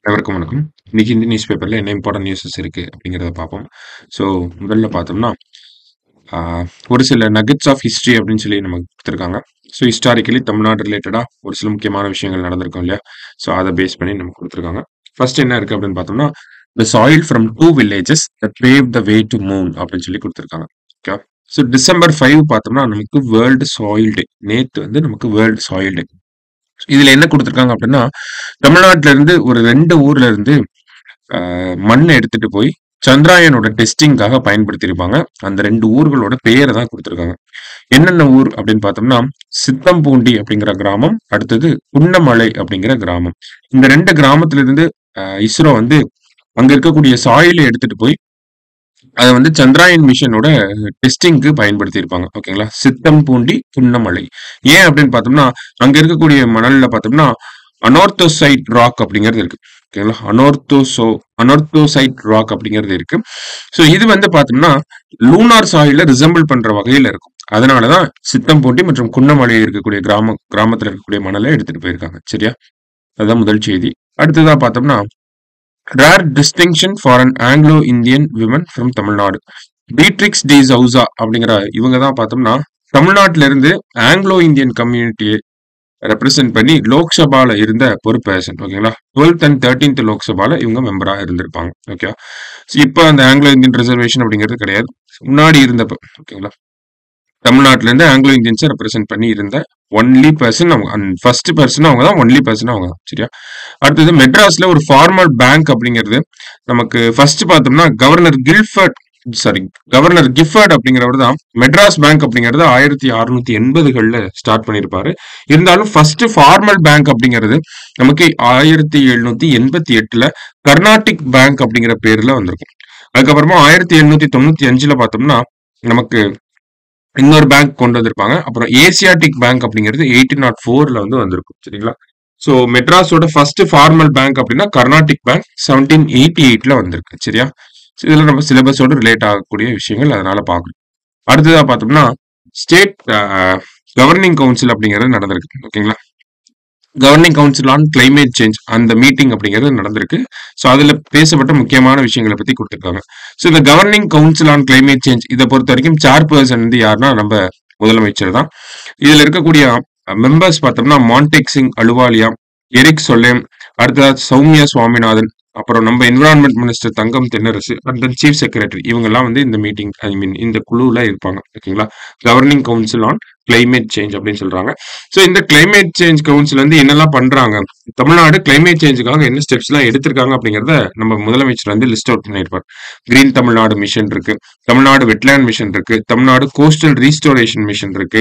அனைவருக்கும் வணக்கம். இன்னைக்கு இந்த நியூஸ் பேப்பர்ல என்ன இம்பார்ட்டன்ட் நியூஸஸ் இருக்கு அப்படிங்கிறத பார்ப்போம். ஸோ முதல்ல பார்த்தோம்னா, ஆ ஒரு சில நகெட்ஸ் ஆஃப் ஹிஸ்டரி அப்படின்னு சொல்லி நமக்கு குடுத்துருக்காங்க. ஸோ ஹிஸ்டாரிக்கலி தமிழ்நாடு ரிலேட்டடா ஒரு சில முக்கியமான விஷயங்கள் நடந்திருக்கும் இல்லையா? ஸோ அத பேஸ் பண்ணி நமக்கு குடுத்துருக்காங்க. ஃபர்ஸ்ட் என்ன இருக்கு அப்படின்னு பார்த்தோம்னா, "the soil from 2 villages that paved the way to moon" அப்படின்னு சொல்லி குடுத்துருக்காங்க. ஓகேவா? ஸோ டிசம்பர் 5 பார்த்தோம்னா, நமக்கு வேர்ல்ட் சாயில் டே. நேத்து வந்து நமக்கு வேர்ல்ட் சாயில் டே. இதுல என்ன குடுத்துருக்காங்க அப்படின்னா, தமிழ்நாட்டுல இருந்து ஒரு 2 ஊர்ல இருந்து அ மண் எடுத்துட்டு போய் சந்திராயனோட டெஸ்டிங்க்காக பயன்படுத்தியிருப்பாங்க. அந்த 2 ஊர்களோட பேர தான் குடுத்துருக்காங்க. என்னென்ன ஊர் அப்படின்னு பார்த்தோம்னா, சித்தம்பூண்டி அப்படிங்கிற கிராமம், அடுத்தது புன்னமலை அப்படிங்கிற கிராமம். இந்த 2 கிராமத்துல இருந்து அ இஸ்ரோ வந்து அங்க இருக்கக்கூடிய சாயில எடுத்துட்டு போய் அத வந்து சந்திராயன் மிஷனோட டெஸ்டிங்க்கு பயன்படுத்தியிருப்பாங்க. ஓகேங்களா? சித்தம்பூண்டி, புன்னமலை. ஏன் அப்படின்னு பார்த்தோம்னா, அங்க இருக்கக்கூடிய மணல்ல பார்த்தோம்னா, அனார்த்தோசைட் ராக் அப்படிங்கிறது இருக்கு. ஓகேங்களா? அனார்த்தோசோ அனார்த்தோசைட் ராக் அப்படிங்கிறது இருக்கு. ஸோ இது வந்து பார்த்தோம்னா, லூனார் சாயில ரிசெம்பிள் பண்ற வகையில இருக்கும். அதனால தான் சித்தம்பூண்டி மற்றும் குன்னமலை இருக்கக்கூடிய கிராமம் கிராமத்துல இருக்கக்கூடிய மணல எடுத்துட்டு போயிருக்காங்க. சரியா? அதுதான் முதல் செய்தி. அடுத்ததா பார்த்தோம்னா, "rare distinction for an Anglo Indian women from Tamil Nadu." Beatrix D'Souza அப்படிங்கிற இவங்க தான் பார்த்தோம்னா, தமிழ்நாட்டுல இருந்து ஆங்கிலோ இந்தியன் கம்யூனிட்டிய ரெப்ரசன்ட் பண்ணி லோக்சபால இருந்த ஒரு பெர்சன். ஓகேங்களா? 12த் அண்ட் 13த் லோக்சபால இவங்க மெம்பரா இருந்திருப்பாங்க. ஓகேவா? ஸோ இப்ப அந்த ஆங்கிலோ இந்தியன் ரிசர்வேஷன் அப்படிங்கிறது கிடையாது. முன்னாடி இருந்தப்ப. ஓகேங்களா? தமிழ்நாட்டுல இருந்து ஆங்கிலோ இந்தியன்ஸ ரெப்ரசன்ட் பண்ணி இருந்த ஒன்லி பெர்சன் அவங்க. அண்ட் ஃபர்ஸ்ட் பெர்சன் அவங்க தான். ஒன்லி பெர்சன் அவங்க தான். சரியா? அடுத்தது மெட்ராஸ்ல ஒரு ஃபார்மல் பேங்க் அப்படிங்கிறது நமக்கு ஃபர்ஸ்ட் பார்த்தோம்னா, governor Gilford sorry governor Gifford அப்படிங்கிறவர் தான் மெட்ராஸ் பேங்க் அப்படிங்கிறது 1680கள்ல ஸ்டார்ட் பண்ணியிருப்பாரு. இருந்தாலும் ஃபர்ஸ்ட் ஃபார்மல் பேங்க் அப்படிங்கிறது நமக்கு 1788ல கர்நாடிக் பேங்க் அப்படிங்கிற பேர்ல வந்திருக்கும். அதுக்கப்புறமா 1795ல பார்த்தோம்னா, நமக்கு இன்னொரு பேங்க் கொண்டு வந்திருப்பாங்க. அப்புறம் ஏசியாடிக் பேங்க் அப்படிங்கிறது 1804ல வந்து வந்திருக்கும். சரிங்களா? ஸோ மெட்ராஸோட ஃபர்ஸ்ட் ஃபார்மல் பேங்க் அப்படின்னா கர்நாடிக் பேங்க் 1788ல வந்திருக்கு. சரியா? ஸோ இதுல நம்ம சிலபஸோட ரிலேட் ஆகக்கூடிய விஷயங்கள் அதனால பார்க்கணும். அடுத்ததா பார்த்தோம்னா, ஸ்டேட் அ கவர்னிங் கவுன்சில் அப்படிங்கிறது நடந்திருக்கு. ஓகேங்களா? Governing council on climate change அந்த மீட்டிங் அப்படிங்கிறது நடந்திருக்கு. ஸோ அதுல பேசப்பட்ட முக்கியமான விஷயங்கள பத்தி குடுத்துருக்காங்க. ஸோ இந்த governing council on climate change இத பொறுத்தவரைக்கும் சேர்பெர்சன் வந்து யாருன்னா, நம்ம முதலமைச்சர் தான். இதுல இருக்கக்கூடிய மெம்பர்ஸ் பார்த்தோம்னா, மான்டேக் சிங் அலுவாலியா, எரிக் சொலேம், அடுத்ததா சௌமியா சுவாமிநாதன், அப்புறம் நம்ம environment minister Thangam Thennarasu, and then chief secretary இவங்கலாம் வந்து இந்த மீட்டிங் ஐ மீன் இந்த குழுவுல இருப்பாங்க. ஓகேங்களா? Governing council on climate change அப்படின்னு சொல்றாங்க. ஸோ இந்த கிளைமேட் சேஞ்ச் கவுன்சில் வந்து என்னெல்லாம் பண்றாங்க? தமிழ்நாடு கிளைமேட் சேஞ்சுக்காக என்ன ஸ்டெப்ஸ்லாம் எடுத்திருக்காங்க அப்படிங்கிறத நம்ம முதலமைச்சர் வந்து லிஸ்ட் அவுட் பண்ணியிருப்பார். கிரீன் தமிழ்நாடு மிஷன் இருக்கு. தமிழ்நாடு வெட்லேண்ட் மிஷன் இருக்கு. தமிழ்நாடு கோஸ்டல் ரீஸ்டோரேஷன் மிஷன் இருக்கு.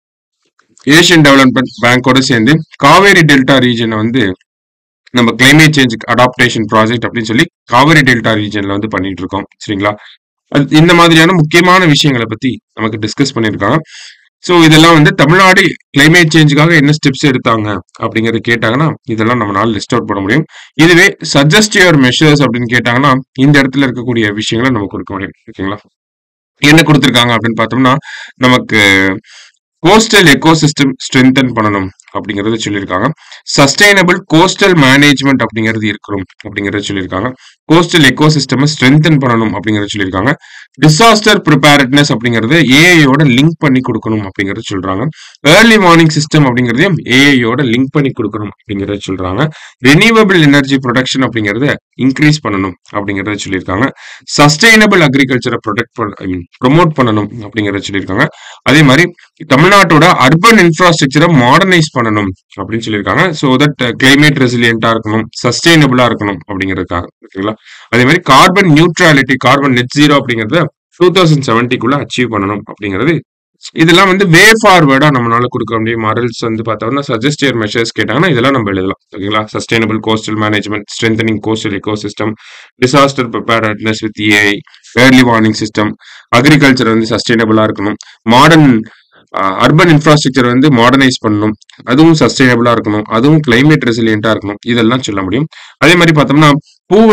ஏசியன் டெவலப்மென்ட் பேங்கோட சேர்ந்து காவேரி டெல்டா ரீஜியன வந்து நம்ம கிளைமேட் சேஞ்ச் அடாப்டேஷன் ப்ராஜெக்ட் அப்படின்னு சொல்லி காவிரி டெல்டா ரீஜியன்ல வந்து பண்ணிட்டு இருக்கோம். சரிங்களா? அது இந்த மாதிரியான முக்கியமான விஷயங்கள பத்தி நமக்கு டிஸ்கஸ் பண்ணியிருக்காங்க. ஸோ இதெல்லாம் வந்து தமிழ்நாடு கிளைமேட் சேஞ்சுக்காக என்ன ஸ்டெப்ஸ் எடுத்தாங்க அப்படிங்கிறத கேட்டாங்கன்னா, இதெல்லாம் நம்மனால லிஸ்ட் அவுட் பண்ண முடியும். இதுவே சஜெஸ்ட் யுவர் மெஷர்ஸ் அப்படின்னு கேட்டாங்கன்னா, இந்த இடத்துல இருக்கக்கூடிய விஷயங்கள நம்ம குடுக்க முடியும். ஓகேங்களா? என்ன குடுத்துருக்காங்க அப்படின்னு பார்த்தோம்னா, நமக்கு கோஸ்டல் எக்கோசிஸ்டம் ஸ்ட்ரெங்தன் பண்ணணும் அப்படிங்கிறத சொல்லியிருக்காங்க. சஸ்டெய்னபிள் கோஸ்டல் மேனேஜ்மென்ட் அப்படிங்கிறது இருக்கணும் அப்படிங்கிறத சொல்லியிருக்காங்க. கோஸ்டல் எக்கோசிஸ்டம ஸ்ட்ரெங்தன் பண்ணணும் அப்படிங்கிறத சொல்லியிருக்காங்க. டிசாஸ்டர் பிரிபேர்ட்னஸ் அப்படிங்கிறத ஏஐயோட லிங்க் பண்ணி குடுக்கணும் அப்படிங்கிறத சொல்றாங்க. ஏர்லி வார்னிங் சிஸ்டம் அப்படிங்கிறதையும் ஏஐயோட லிங்க் பண்ணி குடுக்கணும் அப்படிங்கிறத சொல்றாங்க. ரினியூவபிள் எனர்ஜி புரொடக்ஷன் அப்படிங்கிறத இன்கிரீஸ் பண்ணணும் அப்படிங்கிறத சொல்லியிருக்காங்க. சஸ்டெய்னபிள் அக்ரிகல்ச்சர புரொடெக்ட் பண் ஐ மீன் புரமோட் பண்ணணும் அப்படிங்கிறத சொல்லியிருக்காங்க. அதே மாரி தமிழ்நாட்டோட அர்பன் இன்ஃப்ராஸ்ட்ரக்சர மாடர்னைஸ் பண்ணணும் அப்படின்னு சொல்லியிருக்காங்க. சோ தட் கிளைமேட் ரெசிலியன்ட்டா இருக்கணும், சஸ்டெய்னபிளா இருக்கணும் அப்படிங்கிறதுக்காக. ஓகேங்களா? அதே மாரி carbon neutrality, carbon net zero அப்படிங்கிறத 2070க்குள்ள அச்சீவ் பண்ணணும் அப்படிங்கிறது இதெல்லாம் வந்து வே ஃபார்வர்டா நம்மளால குடுக்க முடியும். ஆர்எல்ஸ் வந்து பார்த்தோம்னா, சஜெஸ்ட் யுவர் மெஷர்ஸ் கேட்டாங்கன்னா, இதெல்லாம் நம்ம எழுதலாம். ஓகேங்களா? Sustainable coastal management, strengthening coastal ecosystem, disaster preparedness with AI, early warning system, agriculture வந்து சஸ்டெய்னபிளா இருக்கணும். மாடர்ன் அ அர்பன் இன்ஃப்ராஸ்ட்ரக்சர் வந்து மாடர்னைஸ் பண்ணணும். அதுவும் சஸ்டெய்னபிளா இருக்கணும். அதுவும் கிளைமேட் ரெசிலியன்ட்டா இருக்கணும். இதெல்லாம் சொல்ல முடியும். அதே மாரி பார்த்தோம்னா, பூவுளவின்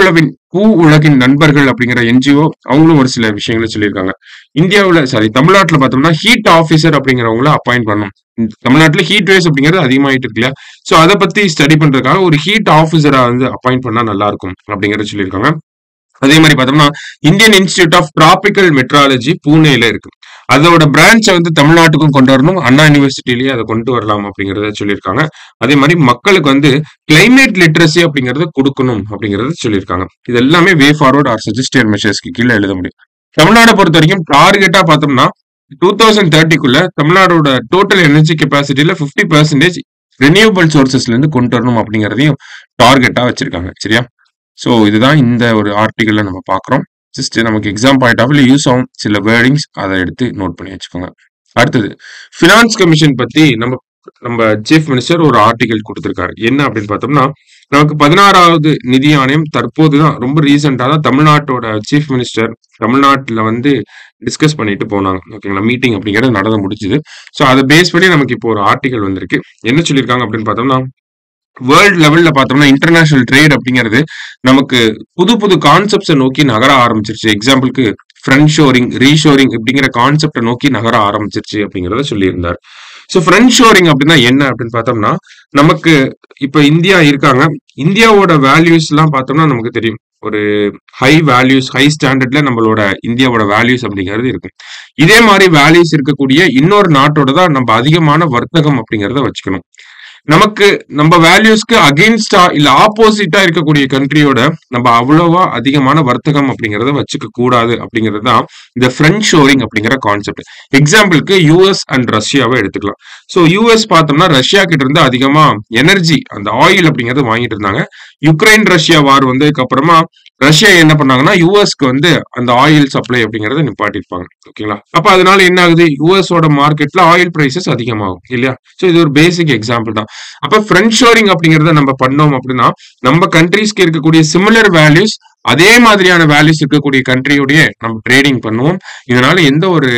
பூ உலகின் நண்பர்கள் அப்படிங்கிற என்ஜிஓ அவங்களும் ஒரு சில விஷயங்களை சொல்லியிருக்காங்க இந்தியாவுல சாரி தமிழ்நாட்டுல பார்த்தோம்னா ஹீட் ஆபீசர் அப்படிங்கிறவங்கள அப்பாயிண்ட் பண்ணணும் இந்த தமிழ்நாட்டுல ஹீட் வேவ்ஸ் அப்படிங்கிறது அதிகமாயிட்டு இருக்கு இல்லையா சோ அதை பத்தி ஸ்டடி பண்றதுக்காக ஒரு ஹீட் ஆபீசரா வந்து அப்பாயிண்ட் பண்ணா நல்லா இருக்கும் அப்படிங்கறத சொல்லியிருக்காங்க அதே மாதிரி பார்த்தோம்னா Indian Institute of Tropical Meteorology பூனேல இருக்கு அதோட பிரான்ச்சை வந்து தமிழ்நாட்டுக்கும் கொண்டு வரணும் அண்ணா யூனிவர்சிட்டிலேயே அதை கொண்டு வரலாம் அப்படிங்கறத சொல்லியிருக்காங்க அதே மாதிரி மக்களுக்கு வந்து கிளைமேட் லிட்ரஸி அப்படிங்கறத கொடுக்கணும் அப்படிங்கறத சொல்லியிருக்காங்க இது எல்லாமே வே ஃபார்வர்ட் ஆர் சஜஸ்டட் மெஷர்ஸ்க்கு கீழே எழுத முடியும் தமிழ்நாடை பொறுத்த வரைக்கும் டார்கெட்டா பார்த்தோம்னா டூ தௌசண்ட் தேர்ட்டிக்குள்ள தமிழ்நாடோட டோட்டல் எனர்ஜி கெப்பாசிட்டியில ஃபிஃப்டி பர்சன்டேஜ் ரினியூவபிள் சோர்சஸ்ல இருந்து கொண்டு வரணும் அப்படிங்கறதையும் டார்கெட்டா வச்சிருக்காங்க சரியா ஸோ இதுதான் இந்த ஒரு ஆர்டிகல்ல நம்ம பார்க்குறோம் ஜஸ்ட் நமக்கு எக்ஸாம் பாயிண்ட் ஆஃப் யூஸ் ஆகும் சில வேர்டிங்ஸ் அதை எடுத்து நோட் பண்ணி வச்சுக்கோங்க அடுத்தது ஃபினான்ஸ் கமிஷன் பத்தி நம்ம நம்ம சீஃப் மினிஸ்டர் ஒரு ஆர்டிகல் கொடுத்திருக்காரு என்ன அப்படின்னு பார்த்தோம்னா நமக்கு பதினாறாவது நிதி ஆணையம் தற்போது தான் ரொம்ப ரீசெண்டா தான் தமிழ்நாட்டோட சீஃப் மினிஸ்டர் தமிழ்நாட்டுல வந்து டிஸ்கஸ் பண்ணிட்டு போனாங்க ஓகேங்களா மீட்டிங் அப்படிங்கிறது நடந்து முடிச்சுது ஸோ அதை பேஸ் பண்ணி நமக்கு இப்போ ஒரு ஆர்டிகல் வந்திருக்கு என்ன சொல்லியிருக்காங்க அப்படின்னு பார்த்தோம்னா வேர்ல்ட் லெவல்ல பார்த்தோம்னா இன்டர்நேஷனல் ட்ரேட் அப்படிங்கிறது நமக்கு புது புது கான்செப்ட்ஸை நோக்கி நகர ஆரம்பிச்சிருச்சு எக்ஸாம்பிளுக்கு ஃப்ரெண்ட் ஷோரிங் ரீஷோரிங் இப்படிங்கிற கான்செப்டை நோக்கி நகர ஆரம்பிச்சிருச்சு அப்படிங்கிறத சொல்லியிருந்தார் ஸோ ஃப்ரெண்ட் ஷோரிங் அப்படின்னா என்ன அப்படின்னு பார்த்தோம்னா நமக்கு இப்ப இந்தியா இருக்காங்க இந்தியாவோட வேல்யூஸ் எல்லாம் பார்த்தோம்னா நமக்கு தெரியும் ஒரு ஹை வேல்யூஸ் ஹை ஸ்டாண்டர்ட்ல நம்மளோட இந்தியாவோட வேல்யூஸ் அப்படிங்கிறது இருக்கு இதே மாதிரி வேல்யூஸ் இருக்கக்கூடிய இன்னொரு நாட்டோட தான் நம்ம அதிகமான வர்த்தகம் அப்படிங்கிறத வச்சுக்கணும் நமக்கு நம்ம வேல்யூஸ்க்கு அகெயின்ஸ்டா இல்ல ஆப்போசிட்டா இருக்கக்கூடிய கண்ட்ரியோட நம்ம அவ்வளவா அதிகமான வர்த்தகம் அப்படிங்கறத வச்சுக்க கூடாது அப்படிங்கிறது தான் இந்த ஃப்ரெண்ட் ஷோரிங் அப்படிங்கிற கான்செப்ட் எக்ஸாம்பிளுக்கு யூஎஸ் அண்ட் ரஷ்யாவை எடுத்துக்கலாம் ஸோ யூஎஸ் பார்த்தோம்னா ரஷ்யா கிட்ட இருந்து அதிகமா எனர்ஜி அந்த ஆயில் அப்படிங்கறது வாங்கிட்டு இருந்தாங்க யுக்ரைன் ரஷ்யா வார் வந்ததுக்கு அப்புறமா ரஷ்யா என்ன பண்ணாங்கன்னா யூஎஸ்க்கு வந்து அந்த ஆயில் சப்ளை அப்படிங்கறத நிப்பாட்டிருப்பாங்க ஓகேங்களா அப்ப அதனால என்ன ஆகுது யூஎஸோட மார்க்கெட்ல ஆயில் பிரைசஸ் அதிகமாகும் இல்லையா ஸோ இது ஒரு பேசிக் எக்ஸாம்பிள் தான் அப்ப ஃப்ரெண்ட் ஷோரிங் அப்படிங்கறத நம்ம பண்ணோம் அப்படின்னா நம்ம கண்ட்ரீஸ்க்கு இருக்கக்கூடிய சிமிலர் வேல்யூஸ் அதே மாதிரியான வேல்யூஸ் இருக்கக்கூடிய கண்ட்ரியோடய நம்ம ட்ரேடிங் பண்ணுவோம் இதனால எந்த ஒரு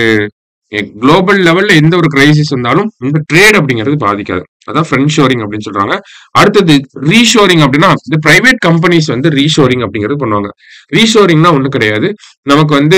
குளோபல் லெவல்ல எந்த ஒரு கிரைசிஸ் வந்தாலும் இந்த ட்ரேட் அப்படிங்கிறது பாதிக்காது அதான் ஃப்ரெண்ட் ஷோரிங் அப்படின்னு சொல்றாங்க அடுத்தது ரீஷோரிங் அப்படின்னா இந்த பிரைவேட் கம்பெனிஸ் வந்து ரீஷோரிங் அப்படிங்கிறது பண்ணுவாங்க ரீஷோரிங்னா ஒண்ணும் கிடையாது நமக்கு வந்து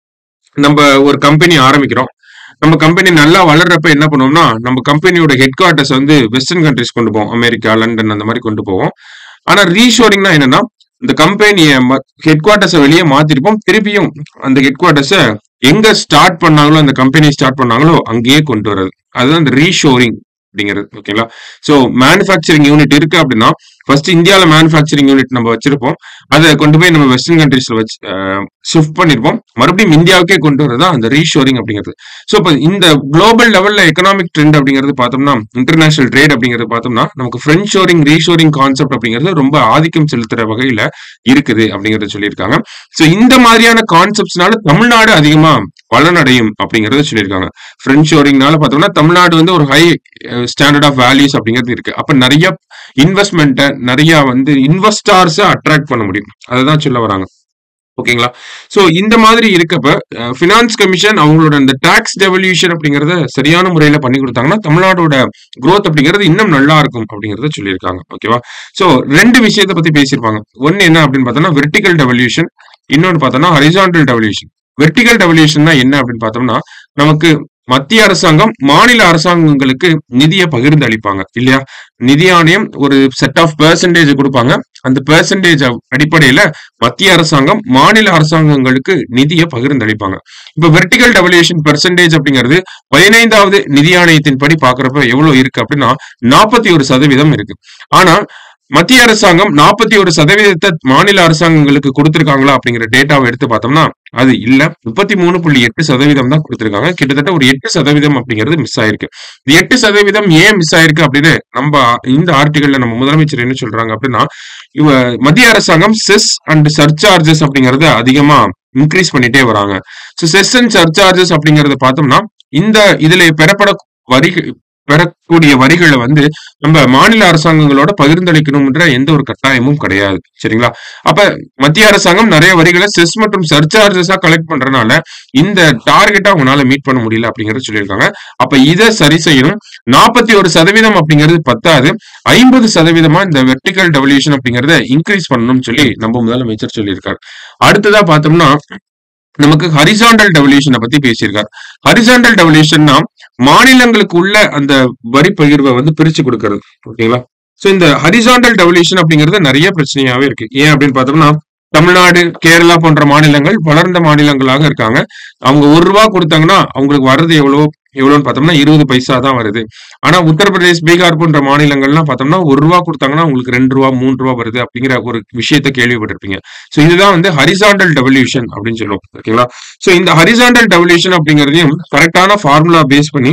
நம்ம ஒரு கம்பெனி ஆரம்பிக்கிறோம் நம்ம கம்பெனி நல்லா வளர்றப்ப என்ன பண்ணுவோம்னா நம்ம கம்பெனியோட ஹெட் குவார்ட்டர்ஸ் வந்து வெஸ்டர்ன் கண்ட்ரிஸ் கொண்டு போவோம் அமெரிக்கா லண்டன் அந்த மாதிரி கொண்டு போவோம் ஆனா ரீஷோரிங்னா என்னன்னா இந்த கம்பெனியை ஹெட் குவார்ட்டர்ஸை வெளியே மாத்திருப்போம் திருப்பியும் அந்த ஹெட் குவார்ட்டர்ஸை எங்க ஸ்டார்ட் பண்ணாங்களோ அந்த கம்பெனி ஸ்டார்ட் பண்ணாங்களோ அங்கேயே கொண்டு வர்றது அதுதான் இந்த ரீஷோரிங் அப்படிங்கிறது ஓகேங்களா சோ மேனுஃபேக்சரிங் யூனிட் இருக்கு அப்படின்னா ஃபர்ஸ்ட் இந்தியாவில மேனுஃபேக்சரிங் யூனிட் நம்ம வச்சிருப்போம் அதை கொண்டு போய் நம்ம வெஸ்டர்ன் கண்ட்ரீஸ்ல வச்சு ஷிஃப்ட் பண்ணிருப்போம் மறுபடியும் இந்தியாவுக்கே கொண்டு வரதா அந்த ரீஷோரிங் அப்படிங்கிறது ஸோ இப்போ இந்த குளோபல் லெவல்ல எக்கனாமிக் ட்ரெண்ட் அப்படிங்கிறது பார்த்தோம்னா இன்டர்நேஷனல் ட்ரேட் அப்படிங்கிறது பார்த்தோம்னா நமக்கு ஃப்ரெண்ட் ஷோரிங் ரீஷோரிங் கான்செப்ட் அப்படிங்கிறது ரொம்ப ஆதிக்கம் செலுத்துற வகையில இருக்குது அப்படிங்கறத சொல்லியிருக்காங்க ஸோ இந்த மாதிரியான கான்செப்ட்ஸ்னால தமிழ்நாடு அதிகமா பலனடையும் அப்படிங்கறத சொல்லியிருக்காங்க ஃப்ரெண்ட் ஷோரிங்னால பார்த்தோம்னா தமிழ்நாடு வந்து ஒரு ஹை ஸ்டாண்டர்ட் ஆஃப் வேல்யூஸ் அப்படிங்கிறது இருக்கு அப்ப நிறைய இன்வெஸ்ட்மெண்ட்டை நிறைய வந்து இன்வெஸ்டார்ஸை அட்ராக்ட் பண்ண முடியும் அதை தான் சொல்ல வராங்க ஓகேங்களா சோ இந்த மாதிரி இருக்கப்ப ஃபினான்ஸ் கமிஷன் அவங்களோட இந்த டாக்ஸ் டெவல்யூஷன் அப்படிங்கறத சரியான முறையில பண்ணி கொடுத்தாங்கன்னா தமிழ்நாடோட growth அப்படிங்கிறது இன்னும் நல்லா இருக்கும் அப்படிங்கறத சொல்லியிருக்காங்க ஓகேவா சோ ரெண்டு விஷயத்தை பத்தி பேசியிருப்பாங்க ஒன்னு என்ன அப்படின்னு பார்த்தோம்னா வெர்டிகல் டெவல்யூஷன் இன்னொன்னு பார்த்தோம்னா ஹரிசான்டல் டெவல்யூஷன் வெர்டிகல் டெவல்யூஷன் என்ன அப்படின்னு பார்த்தோம்னா நமக்கு மத்திய அரசாங்கம் மாநில அரசாங்கங்களுக்கு நிதியை பகிர்ந்து அளிப்பாங்க இல்லையா நிதி ஆணையம் ஒரு செட் ஆஃப் பெர்சன்டேஜ் கொடுப்பாங்க அந்த பெர்சன்டேஜ் அடிப்படையில மத்திய அரசாங்கம் மாநில அரசாங்கங்களுக்கு நிதியை பகிர்ந்து அளிப்பாங்க இப்ப வெர்டிகல் டெவல்யூஷன் பெர்சன்டேஜ் அப்படிங்கிறது பதினைந்தாவது நிதி ஆணையத்தின் படி பாக்குறப்ப எவ்வளவு இருக்கு அப்படின்னா நாற்பத்தி ஒரு சதவீதம் இருக்கு ஆனா மத்திய அரசாங்கம் நாற்பத்தி ஒரு சதவீதத்தை மாநில அரசாங்கங்களுக்கு கொடுத்திருக்காங்களா அப்படிங்கிற டேட்டாவை எடுத்து பார்த்தோம்னா அது இல்ல முப்பத்தி மூணு புள்ளி எட்டு சதவீதம் தான் கொடுத்திருக்காங்க கிட்டத்தட்ட ஒரு எட்டு சதவீதம் அப்படிங்கிறது மிஸ் ஆயிருக்கு இந்த எட்டு சதவீதம் ஏன் மிஸ் ஆயிருக்கு அப்படின்னு நம்ம இந்த ஆர்டிகல்ல நம்ம முதலமைச்சர் என்ன சொல்றாங்க அப்படின்னா இவ மத்திய அரசாங்கம் செஸ் அண்ட் சர்சார்ஜஸ் அப்படிங்கறத அதிகமா இன்க்ரீஸ் பண்ணிட்டே வராங்க ஸோ செஸ் அண்ட் சர்சார்ஜஸ் அப்படிங்கறத பார்த்தோம்னா இந்த இதுல பெறப்பட வரி பெறக்கூடிய வரிகளை வந்து நம்ம மாநில அரசாங்கங்களோட பகிர்ந்தளிக்கணும்ன்ற எந்த ஒரு கட்டாயமும் கிடையாது சரிங்களா அப்ப மத்திய அரசாங்கம் நிறைய வரிகளை செஸ் மற்றும் சர்சார்ஜஸா கலெக்ட் பண்றதுனால இந்த டார்கெட்டை அவங்களால மீட் பண்ண முடியல அப்படிங்கறத சொல்லியிருக்காங்க அப்ப இதை சரி செய்யணும் நாற்பத்தி ஒரு சதவீதம் அப்படிங்கிறது பத்தாது ஐம்பது சதவீதமா இந்த வெர்டிகல் டெவல்யூஷன் அப்படிங்கறத இன்க்ரீஸ் பண்ணணும்னு சொல்லி நம்ம முதலமைச்சர் சொல்லியிருக்காரு அடுத்ததா பார்த்தோம்னா நமக்கு ஹரிசாண்டல் டெவல்யூஷனை பத்தி பேசியிருக்காரு ஹரிசாண்டல் டெவல்யூஷன்னா மாநிலங்களுக்கு உள்ள அந்த வரி பகிர்வை வந்து பிரிச்சு கொடுக்கறது ஓகேங்களா சோ இந்த ஹரிசாண்டல் டெவல்யூஷன் அப்படிங்கிறது நிறைய பிரச்சனையாவே இருக்கு ஏன் அப்படின்னு பார்த்தோம்னா தமிழ்நாடு கேரளா போன்ற மாநிலங்கள் வளர்ந்த மாநிலங்களாக இருக்காங்க அவங்க ஒரு ரூபா கொடுத்தாங்கன்னா அவங்களுக்கு வர்றது எவ்வளவு எவ்வளவுன்னு பார்த்தோம்னா இருபது பைசா தான் வருது ஆனா உத்தரப்பிரதேஷ் பீகார் போன்ற மாநிலங்கள்லாம் பார்த்தோம்னா ஒரு ரூபா கொடுத்தாங்கன்னா உங்களுக்கு ரெண்டு ரூபா மூணு ரூபா வருது அப்படிங்கிற ஒரு விஷயத்த கேள்விப்பட்டிருப்பீங்க சோ இதுதான் வந்து ஹரிசாண்டல் டெவல்யூஷன் அப்படின்னு சொல்லுவோம் ஓகேங்களா சோ இந்த ஹரிசாண்டல் டெவல்யூஷன் அப்படிங்கறதையும் கரெக்டான ஃபார்முலா பேஸ் பண்ணி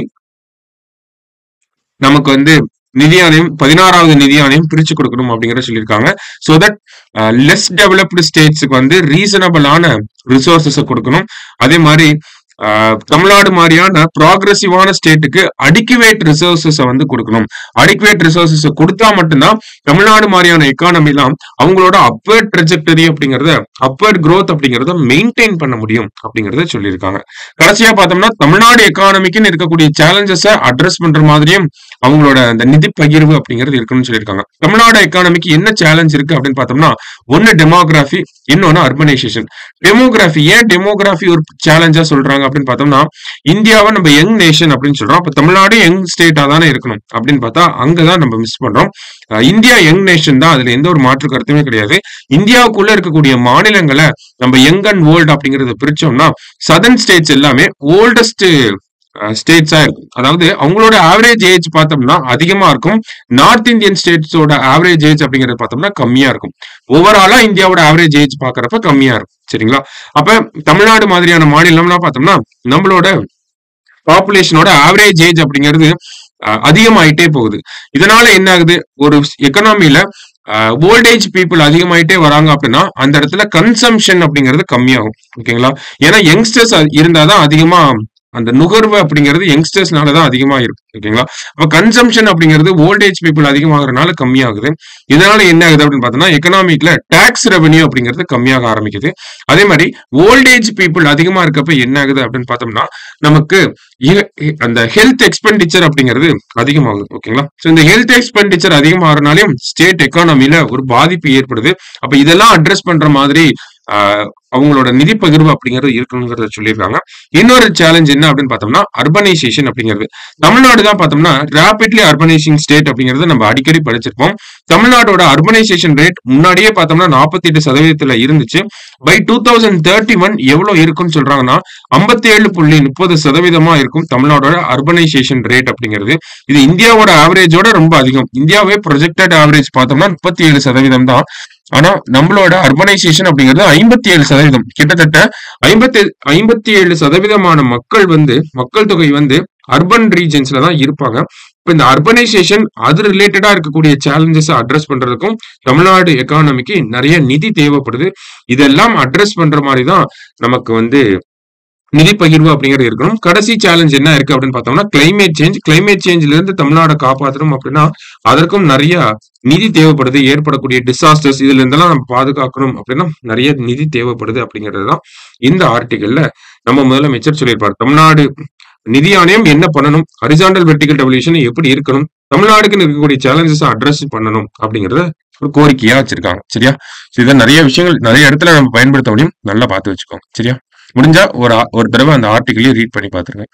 நமக்கு வந்து நிதி ஆணையம் பதினாறாவது நிதி ஆணையம் பிரிச்சு கொடுக்கணும் அப்படிங்கறத சொல்லியிருக்காங்க சோ தட் லெஸ் டெவலப்டு ஸ்டேட்ஸுக்கு வந்து ரீசனபிளான ரிசோர்சஸை கொடுக்கணும் அதே மாதிரி ஆஹ், தமிழ்நாடு மாதிரியான ப்ராக்ரஸிவான ஸ்டேட்டுக்கு அடிக்குவேட் ரிசோர்சஸை வந்து கொடுக்கணும் அடிக்குவேட் ரிசோர்சஸை கொடுத்தா மட்டும்தான் தமிழ்நாடு மாதிரியான எக்கானமிலாம் அவங்களோட அப்வர்ட் ட்ரெஜெக்டரி அப்படிங்கறத அப்வர்ட் growth அப்படிங்கறத மெயின்டைன் பண்ண முடியும் அப்படிங்கறத சொல்லியிருக்காங்க கடைசியா பார்த்தோம்னா தமிழ்நாடு எக்கானமிக்குன்னு இருக்கக்கூடிய சேலஞ்சஸை அட்ரஸ் பண்ற மாதிரியும் அவங்களோட அந்த நிதி பகிர்வு அப்படிங்கிறது இருக்குன்னு சொல்லியிருக்காங்க தமிழ்நாடு எக்கானமிக்கு என்ன சேலஞ்ச் இருக்கு அப்படின்னு பார்த்தோம்னா ஒன்னு டெமோகிராஃபி இன்னொன்னு அர்பனைசேஷன் டெமோகிராஃபி ஏன் டெமோகிராஃபி ஒரு சேலஞ்சா சொல்றாங்க அப்படின்னு பார்த்தோம்னா இந்தியாவை நம்ம யங் நேஷன் அப்படின்னு சொல்றோம் அப்ப தமிழ்நாடு யங் ஸ்டேட்டா தானே இருக்கணும் அப்படின்னு பார்த்தா அங்கதான் நம்ம மிஸ் பண்றோம் அஹ் இந்தியா யங் நேஷன் தான் அதுல எந்த ஒரு மாற்று கருத்துமே கிடையாது இந்தியாவுக்குள்ள இருக்கக்கூடிய மாநிலங்களை நம்ம யங் அண்ட் ஓல்டு அப்படிங்கறத பிரிச்சோம்னா சதர்ன் ஸ்டேட்ஸ் எல்லாமே ஓல்டஸ்ட் ஸ்டேட்ஸா இருக்கும் அதாவது அவங்களோட ஆவரேஜ் ஏஜ் பார்த்தோம்னா அதிகமா இருக்கும் நார்த் இந்தியன் ஸ்டேட்ஸோட ஆவரேஜ் ஏஜ் அப்படிங்கறது பார்த்தோம்னா கம்மியா இருக்கும் ஓவராலா இந்தியாவோட ஆவரேஜ் ஏஜ் பாக்குறப்ப கம்மியா இருக்கும் சரிங்களா அப்ப தமிழ்நாடு மாதிரியான மாநிலம்லாம் பார்த்தோம்னா நம்மளோட பாப்புலேஷனோட ஆவரேஜ் ஏஜ் அப்படிங்கிறது அஹ், அதிகமாயிட்டே போகுது இதனால என்ன ஆகுது ஒரு எக்கனாமில ஓல்டேஜ் பீப்புள் அதிகமாயிட்டே வராங்க அப்படின்னா அந்த இடத்துல கன்சம்ஷன் அப்படிங்கிறது கம்மியாகும் ஓகேங்களா ஏன்னா யங்ஸ்டர்ஸ் இருந்தாதான் அதிகமா அந்த நுகர்வு அப்படிங்கிறது யங்ஸ்டர்ஸ்னால தான் அதிகமா இருக்கு ஓகேங்களா அப்ப கன்சம்ஷன் அப்படிங்கிறது ஓல்டேஜ் பீப்புள் அதிகமாகறதுனால கம்மியாகுது இதனால என்ன ஆகுது அப்படின்னு பார்த்தோம்னா எக்கனாமிக்ல டாக்ஸ் ரெவன்யூ அப்படிங்கிறது கம்மியாக ஆரம்பிக்குது அதே மாதிரி ஓல்டேஜ் பீப்புள் அதிகமா இருக்கப்ப என்ன ஆகுது அப்படின்னு பார்த்தோம்னா நமக்கு இ- இ- அந்த ஹெல்த் எக்ஸ்பெண்டிச்சர் அப்படிங்கிறது அதிகமாகுது ஓகேங்களா சோ இந்த ஹெல்த் எக்ஸ்பெண்டிச்சர் அதிகமாகறனாலையும் ஸ்டேட் எக்கானமில ஒரு பாதிப்பு ஏற்படுது அப்ப இதெல்லாம் அட்ரஸ் பண்ற மாதிரி ஆஹ், அவங்களோட நிதி பகிர்வு அப்படிங்கிறது இருக்கணுங்கிறத சொல்லியிருக்காங்க இன்னொரு சேலஞ்ச் என்ன அப்படின்னு பார்த்தோம்னா அர்பனைசேஷன் அப்படிங்கிறது தமிழ்நாடு தான் பார்த்தோம்னா ரேபிட்லி அர்பனைசிங் ஸ்டேட் அப்படிங்கறத நம்ம அடிக்கடி படிச்சிருப்போம் தமிழ்நாடோட அர்பனைசேஷன் ரேட் முன்னாடியே பார்த்தோம்னா நாற்பத்தி எட்டு சதவீதத்துல இருந்துச்சு by two thousand thirty one எவ்வளவு இருக்குன்னு சொல்றாங்கன்னா ஐம்பத்தி ஏழு புள்ளி முப்பது சதவீதமா இருக்கும் தமிழ்நாடோட அர்பனைசேஷன் ரேட் அப்படிங்கிறது இது இந்தியாவோட ஆவரேஜோட ரொம்ப அதிகம் இந்தியாவே ப்ரொஜெக்டட் ஆவரேஜ் பார்த்தோம்னா முப்பத்தி ஏழு சதவீதம் தான் ஆனா நம்மளோட அர்பனைசேஷன் அப்படிங்கிறது ஐம்பத்தி ஏழு சதவீதம் கிட்டத்தட்ட ஐம்பத்தி ஐம்பத்தி ஏழு சதவீதமான மக்கள் வந்து மக்கள் தொகை வந்து அர்பன் ரீஜன்ஸ்ல தான் இருப்பாங்க இப்ப இந்த அர்பனைசேஷன் அது ரிலேட்டடா இருக்கக்கூடிய சேலஞ்சஸ் அட்ரஸ் பண்றதுக்கும் தமிழ்நாடு எக்கானமிக்கு நிறைய நிதி தேவைப்படுது இதெல்லாம் அட்ரஸ் பண்ற மாதிரி தான் நமக்கு வந்து நிதி பகிர்வு அப்படிங்கிறது இருக்கணும் கடைசி சேலஞ்ச் என்ன இருக்கு அப்படின்னு பார்த்தோம்னா கிளைமேட் சேஞ்ச் கிளைமேட் சேஞ்ச்ல இருந்து தமிழ்நாடை காப்பாற்றணும் அப்படின்னா அதற்கும் நிறைய நிதி தேவைப்படுது ஏற்படக்கூடிய டிசாஸ்டர்ஸ் இதுல இருந்தெல்லாம் நம்ம பாதுகாக்கணும் அப்படின்னா நிறைய நிதி தேவைப்படுது அப்படிங்கிறது தான் இந்த ஆர்டிகல்ல நம்ம முதலமைச்சர் சொல்லியிருப்பார் தமிழ்நாடு நிதி ஆணையம் என்ன பண்ணணும் ஹரிசாண்டல் வெர்டிகல் டெவல்யூஷன் எப்படி இருக்கணும் தமிழ்நாடுக்கு இருக்கக்கூடிய சேலஞ்சஸ் அட்ரஸ் பண்ணணும் அப்படிங்கறத ஒரு கோரிக்கையா வச்சிருக்காங்க சரியா So இதை நிறைய விஷயங்கள் நிறைய இடத்துல நம்ம பயன்படுத்த முடியும் நல்லா பார்த்து வச்சுக்கோங்க சரியா முடிஞ்சா ஒரு ஆ- ஒரு தடவை அந்த ஆர்டிகலையும் ரீட் பண்ணி பார்த்துருங்க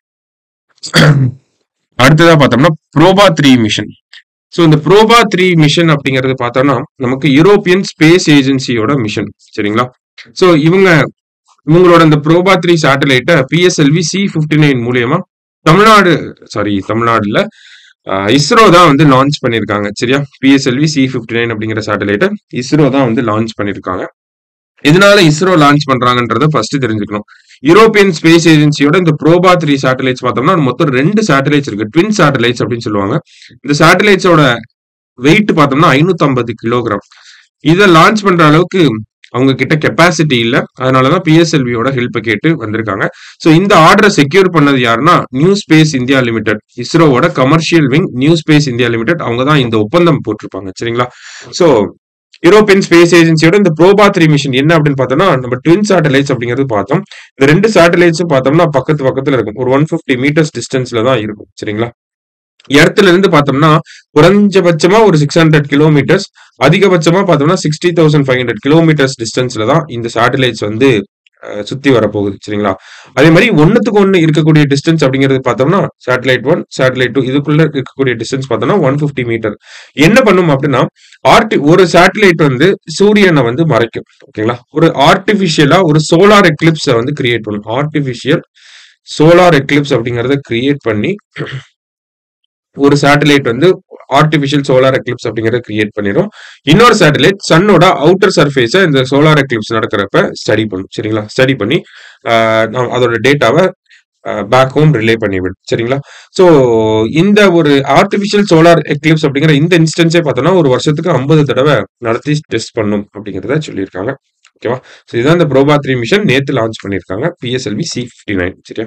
அடுத்ததா பார்த்தோம்னா ப்ரோபா த்ரீ மிஷன் ஸோ இந்த ப்ரோபா த்ரீ மிஷன் அப்படிங்கறது பார்த்தோம்னா நமக்கு யூரோப்பியன் ஸ்பேஸ் ஏஜென்சியோட மிஷன் சரிங்களா ஸோ இவங்க இவங்களோட இந்த ப்ரோபா த்ரீ சேட்டலைட்டை பிஎஸ்எல்வி சி ஃபிஃப்டி நைன் மூலியமா தமிழ்நாடு சாரி தமிழ்நாடுல இஸ்ரோ தான் வந்து லான்ச் பண்ணியிருக்காங்க சரியா பிஎஸ்எல்வி சி ஃபிஃப்டி நைன் அப்படிங்கிற சேட்டலைட்டை இஸ்ரோ தான் வந்து லான்ச் பண்ணியிருக்காங்க இதனால இஸ்ரோ லான்ச் பண்றாங்கன்றத ஃபர்ஸ்ட் தெரிஞ்சுக்கணும் யூரோப்பியன் ஸ்பேஸ் ஏஜென்சியோட இந்த ப்ரோபா த்ரீ சேட்டலைட்ஸ் பார்த்தோம்னா மொத்தம் ரெண்டு சேட்டலைட்ஸ் இருக்கு ட்வின் சேட்டலைட்ஸ் அப்படின்னு சொல்லுவாங்க இந்த சேட்டலைட்ஸோட வெயிட் பார்த்தோம்னா ஐநூத்தி ஐம்பது கிலோகிராம் இதை லான்ச் பண்ற அளவுக்கு அவங்க கிட்ட கெப்பாசிட்டி இல்ல. அதனால தான் பிஎஸ்எல்வியோட ஹெல்ப்ப கேட்டு வந்திருக்காங்க. ஸோ இந்த ஆர்டர செக்யூர் பண்ணது யாருன்னா, நியூ ஸ்பேஸ் இந்தியா லிமிடெட். இஸ்ரோவோட commercial wing New Space India Limited. அவங்க தான் இந்த ஒப்பந்தம் போட்டிருப்பாங்க. சரிங்களா? ஸோ யூரோப்பியன் ஸ்பேஸ் ஏஜென்சியோட இந்த ப்ரோபா 3 மிஷன் என்ன அப்படின்னு பார்த்தோம்னா, நம்ம ட்வின் சேட்டலைட்ஸ் அப்படிங்கிறது பார்த்தோம். இந்த 2 சேட்டலைட்ஸும் பார்த்தோம்னா பக்கத்து பக்கத்துல இருக்கும். ஒரு 150 மீட்டர்ஸ் டிஸ்டன்ஸ்ல தான் இருக்கும். சரிங்களா? எர்த்ல இருந்து பார்த்தோம்னா, குறைஞ்சபட்சமா ஒரு 600 கிலோமீட்டர்ஸ், அதிகபட்சமா பார்த்தோம்னா 60,500 கிலோமீட்டர்ஸ் டிஸ்டன்ஸ்ல தான் இந்த சேட்டலைட்ஸ் வந்து அ சுத்தி வரப்போகுது. சரிங்களா? அதே மாரி ஒண்ணுத்துக்கு ஒண்ணு இருக்கக்கூடிய டிஸ்டன்ஸ் அப்படிங்கிறது பார்த்தோம்னா, சேட்டலைட் 1, சேட்டலைட் 2 இதுக்குள்ள இருக்கக்கூடிய டிஸ்டன்ஸ் பார்த்தோம்னா 150 மீட்டர். என்ன பண்ணும் அப்படின்னா, ஆர்டி ஒரு சேட்டலைட் வந்து சூரியன வந்து மறைக்கும். ஓகேங்களா? ஒரு ஆர்டிபிஷியலா ஒரு சோலார் எக்லிப்ஸ வந்து கிரியேட் பண்ணும். ஆர்டிபிஷியல் சோலார் எக்லிப்ஸ் அப்படிங்கிறத கிரியேட் பண்ணி ஒரு சேட்டலைட் வந்து ஆர்டிபிஷியல் சோலார் எக்லிப்ஸ் அப்படிங்கிறத கிரியேட் பண்ணிரும். இன்னொரு சேட்டலைட் சன்னோட அவுட்டர் சர்ஃபேஸ இந்த சோலார் எக்லிப்ஸ் நடக்கிறப்ப ஸ்டடி பண்ணும். சரிங்களா? ஸ்டடி பண்ணி அ அதோட டேட்டாவ அ பேக் ஹோம் ரிலே பண்ணிவிடும். சரிங்களா? ஸோ இந்த ஒரு ஆர்டிபிஷியல் சோலார் எக்லிப்ஸ் அப்படிங்கிற இந்த இன்ஸ்டன்ஸே பார்த்தோம்னா, ஒரு வருஷத்துக்கு 50 தடவ நடத்தி டெஸ்ட் பண்ணும் அப்படிங்கிறத சொல்லியிருக்காங்க. ஓகேவா? ஸோ இதான் இந்த ப்ரோபா 3 மிஷன் நேத்து லான்ச் பண்ணியிருக்காங்க. பிஎஸ்எல்வி சி-59 சரியா?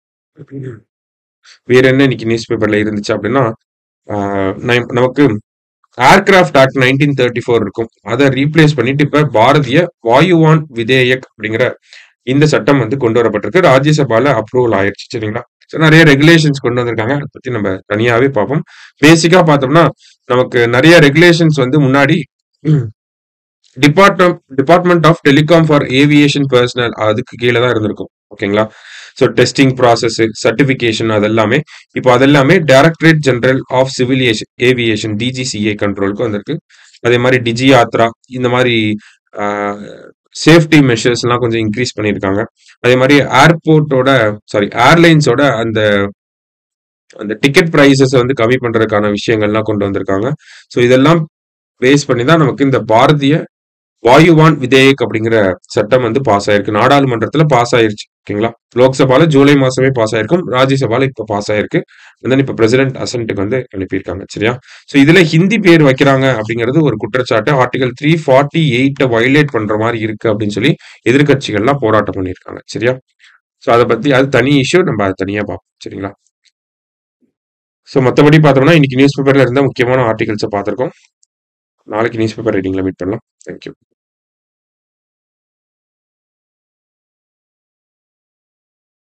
வேற என்ன இன்னைக்கு நியூஸ் பேப்பர்ல இருந்துச்சு அப்படின்னா, ஆ நம் நமக்கு ஏர்கிராஃப்ட் ஆக்ட் 1934 இருக்கும். அத ரீப்ளேஸ் பண்ணிட்டு இப்ப பாரதிய வாயுயான் விதேயக் அப்படிங்கிற இந்த சட்டம் வந்து கொண்டு வரப்பட்டிருக்கு. ராஜ்யசபால அப்ரூவல் ஆயிருச்சு. சரிங்களா? ஸோ நெறைய ரெகுலேஷன்ஸ் கொண்டு வந்திருக்காங்க. அத பத்தி நம்ம தனியாவே பார்ப்போம். பேசிக்கா பார்த்தோம்னா, நமக்கு நெறைய ரெகுலேஷன்ஸ் வந்து முன்னாடி department department of telecom for aviation personnel அதுக்கு கீழ தான் இருந்திருக்கும். ஓகேங்களா? ஸோ டெஸ்டிங் ப்ராசஸ், சர்டிஃபிகேஷன் அது எல்லாமே இப்போ அதெல்லாமே டைரக்டரேட் ஜெனரல் ஆஃப் சிவில் ஏஷன் ஏவியேஷன் டிஜிசிஏ கண்ட்ரோலுக்கு வந்திருக்கு. அதே மாரி டிஜி யாத்ரா இந்த மாரி ஆ சேஃப்டி மெஷர்ஸ்லாம் கொஞ்சம் இன்கிரீஸ் பண்ணியிருக்காங்க. அதே மாரி ஏர்போர்ட்டோட சாரி ஏர்லைன்ஸோட அந்த அந்த டிக்கெட் பிரைஸஸ வந்து கம்மி பண்றதுக்கான விஷயங்கள்லாம் கொண்டு வந்திருக்காங்க. ஸோ இதெல்லாம் பேஸ் பண்ணி தான் நமக்கு இந்த பாரதிய வாயுயான் விதேயக் அப்படிங்கிற சட்டம் வந்து பாஸ் ஆயிருக்கு. நாடாளுமன்றத்துல பாஸ் ஆயிருச்சு. ஓகேங்களா? லோக்சபால ஜூலை மாசமே பாஸ் ஆயிருக்கும். ராஜ்யசபால இப்ப பாஸ் ஆயிருக்கு. அண்ட் தென் இப்ப பிரசிடென்ட் அசென்ட்க்கு வந்து அனுப்பியிருக்காங்க. சரியா? ஸோ இதுல ஹிந்தி பேர் வைக்கிறாங்க அப்படிங்கிறது ஒரு குற்றச்சாட்டு. ஆர்டிகிள் 348 வயலேட் பண்ற மாரி இருக்கு அப்படின்னு சொல்லி எதிர்க்கட்சிகள்லாம் போராட்டம் பண்ணியிருக்காங்க. சரியா? ஸோ அத பத்தி அது தனி இஷ்யூ. நம்ம அத தனியா பார்ப்போம். சரிங்களா? ஸோ மத்தபடி பார்த்தோம்னா, இன்னைக்கு நியூஸ் பேப்பர்ல இருந்த முக்கியமான ஆர்டிகிள்ஸ பார்த்திருக்கோம். நாளைக்கு நியூஸ் பேப்பர் ரீடிங்ல மீட் பண்ணலாம். Thank you.